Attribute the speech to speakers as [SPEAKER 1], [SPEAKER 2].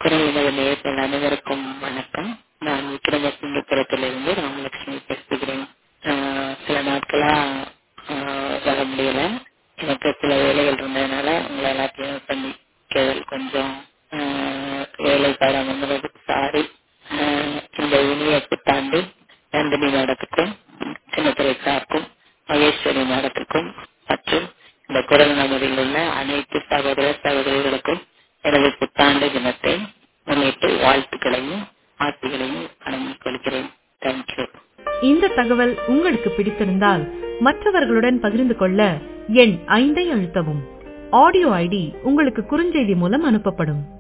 [SPEAKER 1] குரல் உணவு நேயர்கள் அனைவருக்கும் வணக்கம் நான் விக்ரமசிங்கபுரத்திலிருந்து ராமலட்சுமி பேசுகிறேன் ஆஹ் சில நாட்களா ஆஹ் வர முடியல எனக்கு சில வேலைகள் இருந்ததுனால உங்களை எல்லாத்தையும் சந்திக்கிறது கொஞ்சம் ஆஹ் வேலை பாடம் வந்ததுக்கு சாரி இந்த இனிய புத்தாண்டு நந்தினி மேடத்துக்கும் சின்னத்துறை சார்க்கும் மகேஸ்வரி மேடத்துக்கும் மற்றும் இந்த குரல் நமதில் உள்ள அனைத்து சகோதர சகோதரிகளுக்கும் எனது புத்தாண்டு தினத்தை முன்னிட்டு வாழ்த்துக்களையும் ஆட்சிகளையும் வழங்கிக் கொள்கிறேன் தேங்க்யூ
[SPEAKER 2] இந்த தகவல் உங்களுக்கு பிடித்திருந்தால் மற்றவர்களுடன் பகிர்ந்து கொள்ள எண் ஐந்தை அழுத்தவும் ஆடியோ ஐடி உங்களுக்கு குறுஞ்செய்தி மூலம் அனுப்பப்படும்